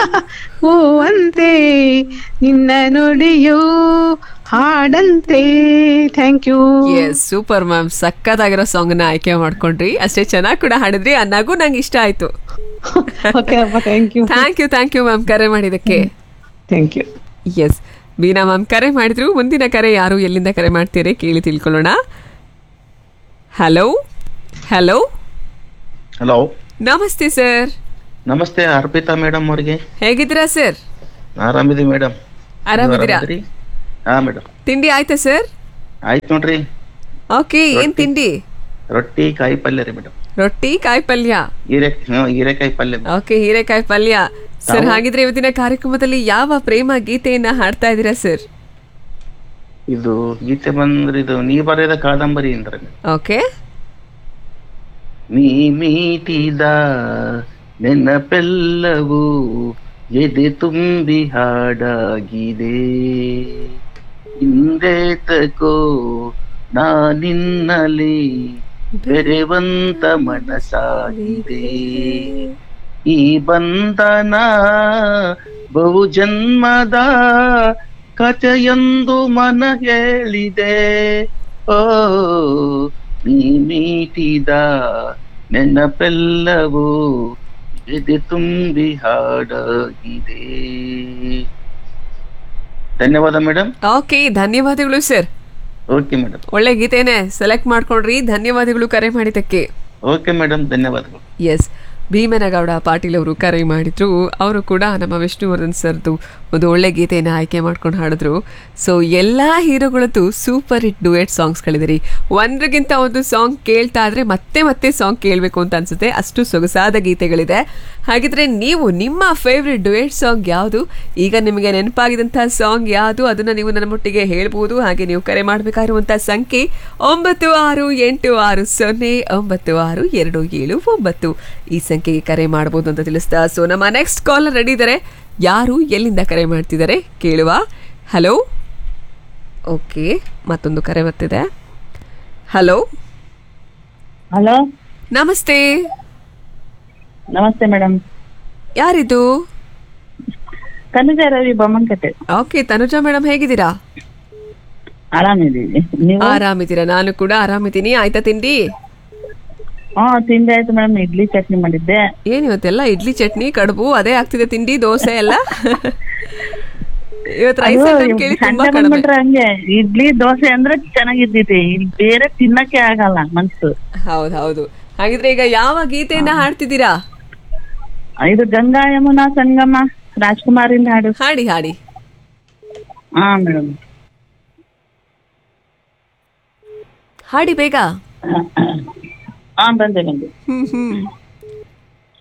ಹೂವಂತೆ ನಿನ್ನ ನುಡಿಯು ಹಾಡಂತೆ thank you yes super ma'am ಸಕ್ಕತ್ತಾಗಿರೋ ಸಾಂಗ್ ನ ಆಯ್ಕೆ ಮಾಡ್ಕೊಂಡ್ರಿ ಅಷ್ಟೇ ಚೆನ್ನಾಗಿ ಕೂಡ ಹಾಡಿದ್ರಿ ಆ ನಗು ನಂಗೆ ಇಷ್ಟ ಆಯ್ತು ಓಕೆ ಅಪ್ಪ thank you thank you thank you ma'am ಕರೆ ಮಾಡಿದಕ್ಕೆ thank you yes Beena ma'am ಕರೆ ಮಾಡಿದ್ರು ಮುಂದಿನ ಕರೆ ಯಾರು ಎಲ್ಲಿಂದ ಕರೆ ಮಾಡ್ತೀರಿ ಕೇಳಿ ತಿಳ್ಕೊಳ್ಳೋಣ ಹಲೋ ಹಲೋ ಹಲೋ ನಮಸ್ತೆ ಸರ್ ನಮಸ್ತೆ ಅರ್ಪಿತಾ ಮೇಡಮ್ ಅವ್ರಿಗೆ ಹೇಗಿದ್ದೀರಾ ಸರ್ ಆರಾಮಿದೀವಿ ಮೇಡಮ್ ಆರಾಮಿದ್ದೀರಾ ಹಾ ಮೇಡಮ್ ತಿಂಡಿ ಆಯ್ತಾ ಸರ್ ಆಯ್ತು ನೋಡ್ರಿ ಓಕೆ ಏನ್ ತಿಂಡಿ ರೊಟ್ಟಿ ಕಾಯಿ ಪಲ್ಯ ರೀ ಮೇಡಮ್ ರೊಟ್ಟಿ ಕಾಯಿ ಪಲ್ಯ ಹೀರೆ ಹ್ಮ್, ಹೀರೆಕಾಯಿ ಪಲ್ಯ madam. ಓಕೆ ಹೀರೆಕಾಯಿ ಪಲ್ಯ ಸರ್ ಹಾಗಿದ್ರೆ ಇವತ್ತಿನ ಕಾರ್ಯಕ್ರಮದಲ್ಲಿ ಯಾವ ಪ್ರೇಮ ಗೀತೆಯನ್ನ ಹಾಡ್ತಾ ಇದ್ದೀರಾ ಸರ್ ಇದು ಗೀತೆ ಬಂದ್ರೆ ಇದು ನೀ ಬರೆದ ಕಾದಂಬರಿ ಅಂದ್ರೆ ಓಕೆ ನೀ ಮೀಟಿದ ನೆನಪೆಲ್ಲವೂ ಎದೆ ತುಂಬಿ ಹಾಡಾಗಿದೆ ಹಿಂದೇತಕೋ ನಾನಿನ್ನಲಿ ಬೆರೆವಂತ ಮನಸ್ಸಾಗಿದೆ ಈ ಬಂಧನ ಬಹುಜನ್ಮದ ಕಥೆಯೊಂದು ಮನ ಹೇಳಿದೆ ಓ ನೀ ಮೀಟಿದ ನೆನಪೆಲ್ಲವೂ ಎದೆ ತುಂಬಿ ಹಾಡಾಗಿದೆ ಧನ್ಯವಾದ ಮೇಡಮ್ ಓಕೆ ಧನ್ಯವಾದಗಳು ಸರ್ ಓಕೆ ಮೇಡಮ್ ಒಳ್ಳೆ ಗೀತೆನೆ ಸೆಲೆಕ್ಟ್ ಮಾಡ್ಕೊಂಡ್ರಿ ಧನ್ಯವಾದಗಳು ಕರೆ ಮಾಡಿದ್ದಕ್ಕೆ ಓಕೆ ಮೇಡಮ್ ಧನ್ಯವಾದಗಳು ಎಸ್ ಭೀಮನಗೌಡ ಪಾಟೀಲ್ ಅವರು ಕರೆ ಮಾಡಿದ್ರು ಅವರು ಕೂಡ ನಮ್ಮ ವಿಷ್ಣುವರ್ಧನ್ ಸರ್ದು ಒಂದು ಒಳ್ಳೆ ಗೀತೆಯನ್ನು ಆಯ್ಕೆ ಮಾಡ್ಕೊಂಡು ಹಾಡಿದ್ರು ಸೊ ಎಲ್ಲ ಹೀರೋಗಳದ್ದು ಸೂಪರ್ ಹಿಟ್ ಡುಯೆಟ್ ಸಾಂಗ್ಸ್ಗಳಿದೆ ಒಂದ್ರಿಗಿಂತ ಒಂದು ಸಾಂಗ್ ಕೇಳ್ತಾ ಇದ್ರೆ ಮತ್ತೆ ಮತ್ತೆ ಸಾಂಗ್ ಕೇಳಬೇಕು ಅಂತ ಅನ್ಸುತ್ತೆ ಅಷ್ಟು ಸೊಗಸಾದ ಗೀತೆಗಳಿದೆ ಹಾಗಿದ್ರೆ ನೀವು ನಿಮ್ಮ ಫೇವ್ರೆಟ್ ಡುಯೆಟ್ ಸಾಂಗ್ ಯಾವುದು ಈಗ ನಿಮಗೆ ನೆನಪಾಗಿದಂತಹ ಸಾಂಗ್ ಯಾವುದು ಅದನ್ನ ನೀವು ನನ್ನ ಮಟ್ಟಿಗೆ ಹೇಳ್ಬೋದು ಹಾಗೆ ನೀವು ಕರೆ ಮಾಡಬೇಕಾಗಿರುವಂತಹ ಸಂಖ್ಯೆ ಒಂಬತ್ತು ಆರು ಎಂಟು ಆರು ಸೊನ್ನೆ ಒಂಬತ್ತು ಆರು ಎರಡು ಏಳು ಒಂಬತ್ತು ಈ ಸಂಖ್ಯೆಗೆ ಕರೆ ಮಾಡಬಹುದು ಅಂತ ತಿಳಿಸ್ತಾ ಸೊ ನಮ್ಮ ನೆಕ್ಸ್ಟ್ ಕಾಲರ್ ರೆಡಿ ಇದ್ದಾರೆ ಯಾರು ಎಲ್ಲಿಂದ ಕರೆ ಮಾಡ್ತಿದ್ದಾರೆ ಕೇಳುವ ಹಲೋ ಓಕೆ ಮತ್ತೊಂದು ಕರೆ ಬರ್ತಿದೆ ಹಲೋ ಹಲೋ ನಮಸ್ತೆ ನಮಸ್ತೆ ಮೇಡಮ್ ಯಾರಿದು ತನುಜ ರವಿ ಬೊಮ್ಮನಕಟ್ಟೆ ಓಕೆ ತನುಜಾ ಮೇಡಮ್ ಹೇಗಿದ್ದೀರಾ ಆರಾಮಿದ್ದೀವಿ ನೀವು ಆರಾಮಿದ್ದೀರಾ ನಾನು ಕೂಡ ಆರಾಮಿದ್ದೀನಿ ಆಯ್ತಾ ತಿಂಡಿ ಹಾ ತಿಂಡಿ ಆಯ್ತು ಮೇಡಮ್ ಇಡ್ಲಿ ಚಟ್ನಿ ಮಾಡಿದ್ದೆ ಏನ್ ಇವತ್ತೆಲ್ಲ ಇಡ್ಲಿ ಚಟ್ನಿ ಕಡುಬು ಅದೇ ಆಗ್ತಿದೆ ತಿಂಡಿ ದೋಸೆ ಎಲ್ಲ ಇವತ್ತು ರೈಸ್ ಅಯ್ಯೋ, ಐಟಮ್ ಕೇಳಿ ತುಂಬಾ ಸಂಡೆ ಕಡಿಮೆ ಬಂದ್ಬಿಟ್ರೆ ಹಂಗೆ ಇಡ್ಲಿ ದೋಸೆ ಅಂದ್ರೆ ಚೆನ್ನಾಗಿರ್ತೈತಿ ಇಲ್ಲಿ ಬೇರೆ ತಿನ್ನಕ್ಕೆ ಆಗಲ್ಲ ಮನ್ಸು ಹೌದು ಹೌದು ಹಾಗಿದ್ರೆ ಈಗ ಯಾವ ಗೀತೆಯನ್ನ ಹಾಡ್ತಿದ್ದೀರಾ ಇದು ಗಂಗಾ ಯಮುನಾ ಸಂಗಮ ರಾಜ್ಕುಮಾರಿಂದ ಹಾಡು ಹಾಡಿ ಹಾಡಿ ಹಾ ಮೇಡಮ್ ಹಾಡಿ ಬೇಗ ಹಾ ಬಂದೆ ಬಂದೆ ಹ್ಮ್ ಹ್ಮ್